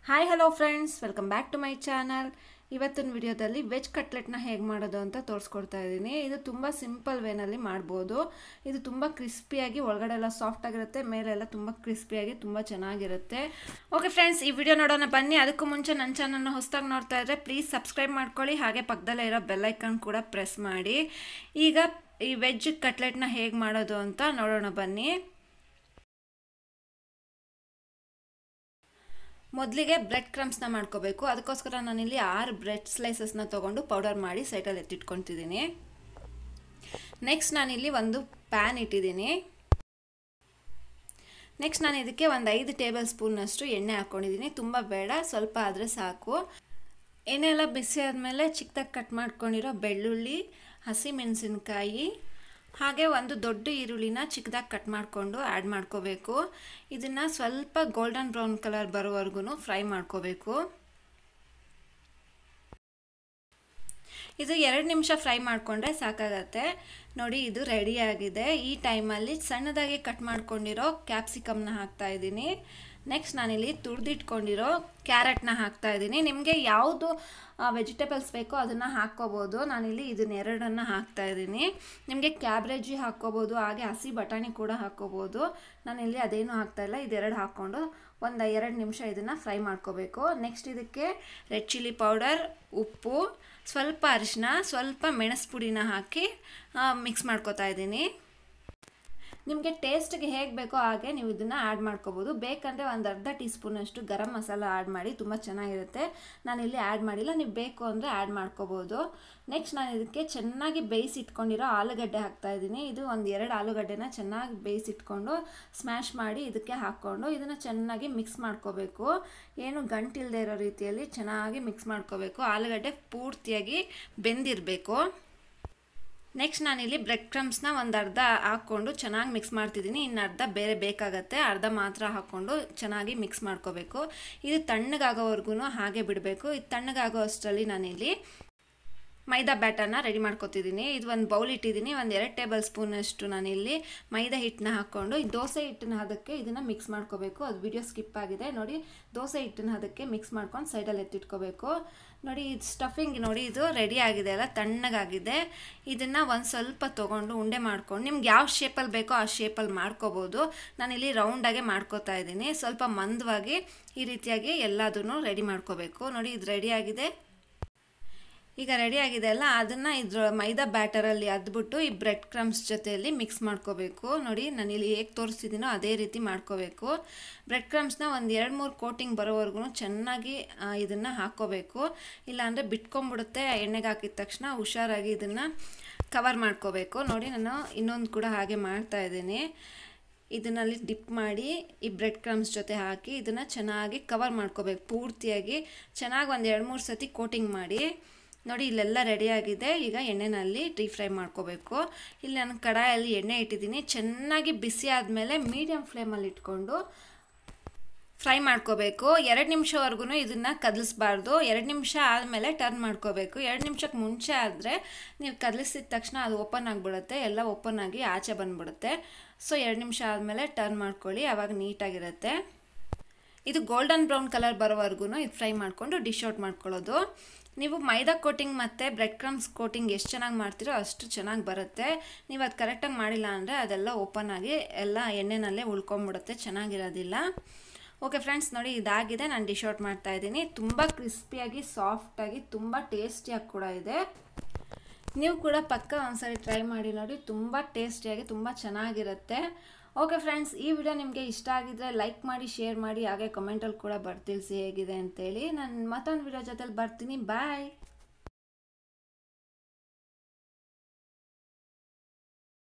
hi hello friends welcome back to my channel ಇವತ್ತಿನ ವಿಡಿಯೋದಲ್ಲಿ veg ಕಟ್ಲೆಟ್ನ ಹೇಗೆ ಮಾಡೋದು ಅಂತ ತೋರಿಸ್ಕೊಡ್ತಾ ಇದ್ದೀನಿ ಇದು ತುಂಬ ಸಿಂಪಲ್ ವೇನಲ್ಲಿ ಮಾಡ್ಬೋದು ಇದು ತುಂಬ ಕ್ರಿಸ್ಪಿಯಾಗಿ ಒಳಗಡೆ ಎಲ್ಲ ಸಾಫ್ಟ್ ಆಗಿರುತ್ತೆ ಮೇಲೆಲ್ಲ ತುಂಬ ಕ್ರಿಸ್ಪಿಯಾಗಿ ತುಂಬ ಚೆನ್ನಾಗಿರುತ್ತೆ ಓಕೆ ಫ್ರೆಂಡ್ಸ್ ಈ ವಿಡಿಯೋ ನೋಡೋಣ ಬನ್ನಿ ಅದಕ್ಕೂ ಮುಂಚೆ ನನ್ನ ಚಾನಲ್ನ ಹೊಸದಾಗಿ ನೋಡ್ತಾ ಇದ್ದರೆ ಪ್ಲೀಸ್ ಸಬ್ಸ್ಕ್ರೈಬ್ ಮಾಡ್ಕೊಳ್ಳಿ ಹಾಗೆ ಪಕ್ಕದಲ್ಲೇ ಇರೋ ಬೆಲ್ಲೈಕನ್ ಕೂಡ ಪ್ರೆಸ್ ಮಾಡಿ ಈಗ ಈ ವೆಜ್ ಕಟ್ಲೆಟ್ನ ಹೇಗೆ ಮಾಡೋದು ಅಂತ ನೋಡೋಣ ಬನ್ನಿ ಮೊದಲಿಗೆ ಬ್ರೆಡ್ ಕ್ರಮ್ಸ್ನ ಮಾಡ್ಕೋಬೇಕು ಅದಕ್ಕೋಸ್ಕರ ನಾನಿಲ್ಲಿ ಆರು ಬ್ರೆಡ್ ಸ್ಲೈಸಸ್ನ ತೊಗೊಂಡು ಪೌಡರ್ ಮಾಡಿ ಸೈಡಲ್ಲಿ ಎತ್ತಿಟ್ಕೊತಿದ್ದೀನಿ ನೆಕ್ಸ್ಟ್ ನಾನಿಲ್ಲಿ ಒಂದು ಪ್ಯಾನ್ ಇಟ್ಟಿದ್ದೀನಿ ನೆಕ್ಸ್ಟ್ ನಾನು ಇದಕ್ಕೆ ಒಂದು ಐದು ಟೇಬಲ್ ಸ್ಪೂನ್ನಷ್ಟು ಎಣ್ಣೆ ಹಾಕ್ಕೊಂಡಿದ್ದೀನಿ ತುಂಬ ಬೇಡ ಸ್ವಲ್ಪ ಆದರೆ ಸಾಕು ಎಣ್ಣೆ ಎಲ್ಲ ಬಿಸಿ ಆದಮೇಲೆ ಚಿಕ್ಕದಾಗಿ ಕಟ್ ಮಾಡ್ಕೊಂಡಿರೋ ಬೆಳ್ಳುಳ್ಳಿ ಹಸಿಮೆಣಸಿನ್ಕಾಯಿ ಹಾಗೆ ಒಂದು ದೊಡ್ಡ ಈರುಳ್ಳಿನ ಚಿಕ್ಕದಾಗಿ ಕಟ್ ಮಾಡಿಕೊಂಡು ಆ್ಯಡ್ ಮಾಡ್ಕೋಬೇಕು ಇದನ್ನು ಸ್ವಲ್ಪ ಗೋಲ್ಡನ್ ಬ್ರೌನ್ ಕಲರ್ ಬರೋವರೆಗೂ ಫ್ರೈ ಮಾಡ್ಕೋಬೇಕು ಇದು ಎರಡು ನಿಮಿಷ ಫ್ರೈ ಮಾಡಿಕೊಂಡ್ರೆ ಸಾಕಾಗತ್ತೆ ನೋಡಿ ಇದು ರೆಡಿಯಾಗಿದೆ ಈ ಟೈಮಲ್ಲಿ ಸಣ್ಣದಾಗಿ ಕಟ್ ಮಾಡ್ಕೊಂಡಿರೋ ಕ್ಯಾಪ್ಸಿಕಮ್ನ ಹಾಕ್ತಾ ಇದ್ದೀನಿ ನೆಕ್ಸ್ಟ್ ನಾನಿಲ್ಲಿ ತುರಿದಿಟ್ಕೊಂಡಿರೋ ಕ್ಯಾರೆಟ್ನ ಹಾಕ್ತಾ ಇದ್ದೀನಿ ನಿಮಗೆ ಯಾವುದು ವೆಜಿಟೇಬಲ್ಸ್ ಬೇಕೋ ಅದನ್ನು ಹಾಕ್ಕೋಬೋದು ನಾನಿಲ್ಲಿ ಇದನ್ನ ಎರಡನ್ನು ಹಾಕ್ತಾ ಇದ್ದೀನಿ ನಿಮಗೆ ಕ್ಯಾಬ್ರೇಜಿ ಹಾಕ್ಕೋಬೋದು ಹಾಗೆ ಹಸಿ ಬಟಾಣಿ ಕೂಡ ಹಾಕ್ಕೋಬೋದು ನಾನಿಲ್ಲಿ ಅದೇನು ಹಾಕ್ತಾಯಿಲ್ಲ ಇದೆರಡು ಹಾಕ್ಕೊಂಡು ಒಂದು ಎರಡು ನಿಮಿಷ ಇದನ್ನು ಫ್ರೈ ಮಾಡ್ಕೋಬೇಕು ನೆಕ್ಸ್ಟ್ ಇದಕ್ಕೆ ರೆಡ್ ಚಿಲ್ಲಿ ಪೌಡರ್ ಉಪ್ಪು ಸ್ವಲ್ಪ ಅರಿಶಿನ ಸ್ವಲ್ಪ ಮೆಣಸು ಪುಡಿನ ಹಾಕಿ ಮಿಕ್ಸ್ ಮಾಡ್ಕೋತಾ ಇದ್ದೀನಿ ನಿಮಗೆ ಟೇಸ್ಟ್ಗೆ ಹೇಗೆ ಬೇಕೋ ಹಾಗೆ ನೀವು ಇದನ್ನು ಆ್ಯಡ್ ಮಾಡ್ಕೋಬೋದು ಬೇಕಂದರೆ ಒಂದು ಅರ್ಧ ಟೀ ಸ್ಪೂನಷ್ಟು ಗರಂ ಮಸಾಲ ಆ್ಯಡ್ ಮಾಡಿ ತುಂಬ ಚೆನ್ನಾಗಿರುತ್ತೆ ನಾನಿಲ್ಲಿ ಆ್ಯಡ್ ಮಾಡಿಲ್ಲ ನೀವು ಬೇಕು ಅಂದರೆ ಆ್ಯಡ್ ಮಾಡ್ಕೋಬೋದು ನೆಕ್ಸ್ಟ್ ನಾನು ಇದಕ್ಕೆ ಚೆನ್ನಾಗಿ ಬೇಯಿಸಿಟ್ಕೊಂಡಿರೋ ಆಲೂಗಡ್ಡೆ ಹಾಕ್ತಾಯಿದ್ದೀನಿ ಇದು ಒಂದು ಎರಡು ಆಲೂಗಡ್ಡೆನ ಚೆನ್ನಾಗಿ ಬೇಯಿಸಿಟ್ಕೊಂಡು ಸ್ಮ್ಯಾಶ್ ಮಾಡಿ ಇದಕ್ಕೆ ಹಾಕ್ಕೊಂಡು ಇದನ್ನು ಚೆನ್ನಾಗಿ ಮಿಕ್ಸ್ ಮಾಡ್ಕೋಬೇಕು ಏನು ಗಂಟಿಲ್ಲದೆ ಇರೋ ರೀತಿಯಲ್ಲಿ ಚೆನ್ನಾಗಿ ಮಿಕ್ಸ್ ಮಾಡ್ಕೋಬೇಕು ಆಲೂಗಡ್ಡೆ ಪೂರ್ತಿಯಾಗಿ ಬೆಂದಿರಬೇಕು ನೆಕ್ಸ್ಟ್ ನಾನಿಲ್ಲಿ ಬ್ರೆಡ್ ಕ್ರಮ್ಸ್ನ ಒಂದು ಅರ್ಧ ಹಾಕ್ಕೊಂಡು ಚೆನ್ನಾಗಿ ಮಿಕ್ಸ್ ಮಾಡ್ತಿದ್ದೀನಿ ಇನ್ನು ಅರ್ಧ ಬೇರೆ ಬೇಕಾಗತ್ತೆ ಅರ್ಧ ಮಾತ್ರ ಹಾಕ್ಕೊಂಡು ಚೆನ್ನಾಗಿ ಮಿಕ್ಸ್ ಮಾಡ್ಕೋಬೇಕು ಇದು ತಣ್ಣಗಾಗೋವರೆಗೂ ಹಾಗೆ ಬಿಡಬೇಕು ಇದು ತಣ್ಣಗಾಗೋ ಅಷ್ಟರಲ್ಲಿ ನಾನಿಲ್ಲಿ ಮೈದಾ ಬ್ಯಾಟರ್ನ ರೆಡಿ ಮಾಡ್ಕೊತಿದ್ದೀನಿ ಇದು ಒಂದು ಬೌಲ್ ಇಟ್ಟಿದ್ದೀನಿ ಒಂದು ಎರಡು ಟೇಬಲ್ ಸ್ಪೂನಷ್ಟು ನಾನಿಲ್ಲಿ ಮೈದಾ ಹಿಟ್ಟನ್ನ ಹಾಕ್ಕೊಂಡು ಈ ದೋಸೆ ಹಿಟ್ಟಿನ ಹದಕ್ಕೆ ಇದನ್ನು ಮಿಕ್ಸ್ ಮಾಡ್ಕೋಬೇಕು ಅದು ವಿಡಿಯೋ ಸ್ಕಿಪ್ ಆಗಿದೆ ನೋಡಿ ದೋಸೆ ಹಿಟ್ಟಿನ ಹದಕ್ಕೆ ಮಿಕ್ಸ್ ಮಾಡ್ಕೊಂಡು ಸೈಡಲ್ಲಿ ಎತ್ತಿಟ್ಕೋಬೇಕು ನೋಡಿ ಇದು ಸ್ಟಫಿಂಗ್ ನೋಡಿ ಇದು ರೆಡಿ ಆಗಿದೆ ಅಲ್ಲ ತಣ್ಣಗಾಗಿದೆ ಇದನ್ನು ಒಂದು ಸ್ವಲ್ಪ ತೊಗೊಂಡು ಉಂಡೆ ಮಾಡ್ಕೊಂಡು ನಿಮ್ಗೆ ಯಾವ ಶೇಪಲ್ಲಿ ಬೇಕೋ ಆ ಶೇಪಲ್ಲಿ ಮಾಡ್ಕೋಬೋದು ನಾನಿಲ್ಲಿ ರೌಂಡಾಗೆ ಮಾಡ್ಕೋತಾ ಇದ್ದೀನಿ ಸ್ವಲ್ಪ ಮಂದವಾಗಿ ಈ ರೀತಿಯಾಗಿ ಎಲ್ಲದನ್ನು ರೆಡಿ ಮಾಡ್ಕೋಬೇಕು ನೋಡಿ ಇದು ರೆಡಿ ಆಗಿದೆ ಈಗ ರೆಡಿ ಆಗಿದೆ ಅಲ್ಲ ಅದನ್ನು ಇದ್ರ ಮೈದಾ ಬ್ಯಾಟರಲ್ಲಿ ಅದ್ಬಿಟ್ಟು ಈ ಬ್ರೆಡ್ ಕ್ರಮ್ಸ್ ಜೊತೆಯಲ್ಲಿ ಮಿಕ್ಸ್ ಮಾಡ್ಕೋಬೇಕು ನೋಡಿ ನಾನು ಇಲ್ಲಿ ಹೇಗೆ ತೋರಿಸ್ತಿದ್ದೀನೋ ಅದೇ ರೀತಿ ಮಾಡ್ಕೋಬೇಕು ಬ್ರೆಡ್ ಕ್ರಮ್ಸ್ನ ಒಂದು ಎರಡು ಮೂರು ಕೋಟಿಂಗ್ ಬರೋವರೆಗೂ ಚೆನ್ನಾಗಿ ಇದನ್ನು ಹಾಕ್ಕೋಬೇಕು ಇಲ್ಲಾಂದರೆ ಬಿಟ್ಕೊಂಡ್ಬಿಡುತ್ತೆ ಎಣ್ಣೆಗೆ ಹಾಕಿದ ತಕ್ಷಣ ಹುಷಾರಾಗಿ ಇದನ್ನು ಕವರ್ ಮಾಡ್ಕೋಬೇಕು ನೋಡಿ ನಾನು ಇನ್ನೊಂದು ಕೂಡ ಹಾಗೆ ಮಾಡ್ತಾ ಇದ್ದೀನಿ ಇದನ್ನಲ್ಲಿ ಡಿಪ್ ಮಾಡಿ ಈ ಬ್ರೆಡ್ ಕ್ರಮ್ಸ್ ಜೊತೆ ಹಾಕಿ ಇದನ್ನು ಚೆನ್ನಾಗಿ ಕವರ್ ಮಾಡ್ಕೋಬೇಕು ಪೂರ್ತಿಯಾಗಿ ಚೆನ್ನಾಗಿ ಒಂದು ಎರಡು ಮೂರು ಸತಿ ಕೋಟಿಂಗ್ ಮಾಡಿ ನೋಡಿ ಇಲ್ಲೆಲ್ಲ ರೆಡಿಯಾಗಿದೆ ಈಗ ಎಣ್ಣೆನಲ್ಲಿ ಡೀಪ್ ಫ್ರೈ ಮಾಡ್ಕೋಬೇಕು ಇಲ್ಲಿ ನಾನು ಕಡಾಯಲ್ಲಿ ಎಣ್ಣೆ ಇಟ್ಟಿದ್ದೀನಿ ಚೆನ್ನಾಗಿ ಬಿಸಿ ಆದಮೇಲೆ ಮೀಡಿಯಮ್ ಫ್ಲೇಮಲ್ಲಿ ಇಟ್ಕೊಂಡು ಫ್ರೈ ಮಾಡ್ಕೋಬೇಕು ಎರಡು ನಿಮಿಷವರೆಗೂ ಇದನ್ನು ಕದಲಿಸ್ಬಾರ್ದು ಎರಡು ನಿಮಿಷ ಆದಮೇಲೆ ಟರ್ನ್ ಮಾಡ್ಕೋಬೇಕು ಎರಡು ನಿಮಿಷಕ್ಕೆ ಮುಂಚೆ ಆದರೆ ನೀವು ಕದಲಿಸಿದ ತಕ್ಷಣ ಅದು ಓಪನ್ ಆಗಿಬಿಡುತ್ತೆ ಎಲ್ಲ ಓಪನ್ ಆಗಿ ಆಚೆ ಬಂದುಬಿಡುತ್ತೆ ಸೊ ಎರಡು ನಿಮಿಷ ಆದಮೇಲೆ ಟರ್ನ್ ಮಾಡ್ಕೊಳ್ಳಿ ಆವಾಗ ನೀಟಾಗಿರುತ್ತೆ ಇದು ಗೋಲ್ಡನ್ ಬ್ರೌನ್ ಕಲರ್ ಬರೋವರೆಗೂ ಇದು ಫ್ರೈ ಮಾಡಿಕೊಂಡು ಡಿಶ್ ಔಟ್ ಮಾಡ್ಕೊಳ್ಳೋದು ನೀವು ಮೈದಾ ಕೋಟಿಂಗ್ ಮತ್ತು ಬ್ರೆಡ್ ಕ್ರಮ್ಸ್ ಕೋಟಿಂಗ್ ಎಷ್ಟು ಚೆನ್ನಾಗಿ ಮಾಡ್ತೀರೋ ಅಷ್ಟು ಚೆನ್ನಾಗಿ ಬರುತ್ತೆ ನೀವು ಅದು ಕರೆಕ್ಟಾಗಿ ಮಾಡಿಲ್ಲ ಅಂದರೆ ಅದೆಲ್ಲ ಓಪನ್ ಆಗಿ ಎಲ್ಲ ಎಣ್ಣೆನಲ್ಲೇ ಉಳ್ಕೊಂಬಿಡುತ್ತೆ ಚೆನ್ನಾಗಿರೋದಿಲ್ಲ ಓಕೆ ಫ್ರೆಂಡ್ಸ್ ನೋಡಿ ಇದಾಗಿದೆ ನಾನು ಡಿಶ್ ಔಟ್ ಮಾಡ್ತಾಯಿದ್ದೀನಿ ತುಂಬ ಕ್ರಿಸ್ಪಿಯಾಗಿ ಸಾಫ್ಟಾಗಿ ತುಂಬ ಟೇಸ್ಟಿಯಾಗಿ ಕೂಡ ಇದೆ ನೀವು ಕೂಡ ಪಕ್ಕ ಒಂದ್ಸರಿ ಟ್ರೈ ಮಾಡಿ ನೋಡಿ ತುಂಬ ಟೇಸ್ಟಿಯಾಗಿ ತುಂಬ ಚೆನ್ನಾಗಿರುತ್ತೆ ಓಕೆ ಫ್ರೆಂಡ್ಸ್ ಈ ವಿಡಿಯೋ ನಿಮಗೆ ಇಷ್ಟ ಆಗಿದ್ರೆ ಲೈಕ್ ಮಾಡಿ ಶೇರ್ ಮಾಡಿ ಹಾಗೆ ಕಮೆಂಟಲ್ಲಿ ಕೂಡ ಬರ್ತಿಳಿಸಿ ಹೇಗಿದೆ ಅಂತೇಳಿ ನಾನು ಮತ್ತೊಂದು ವಿಡಿಯೋ ಜೊತೆಲಿ ಬರ್ತೀನಿ ಬಾಯ್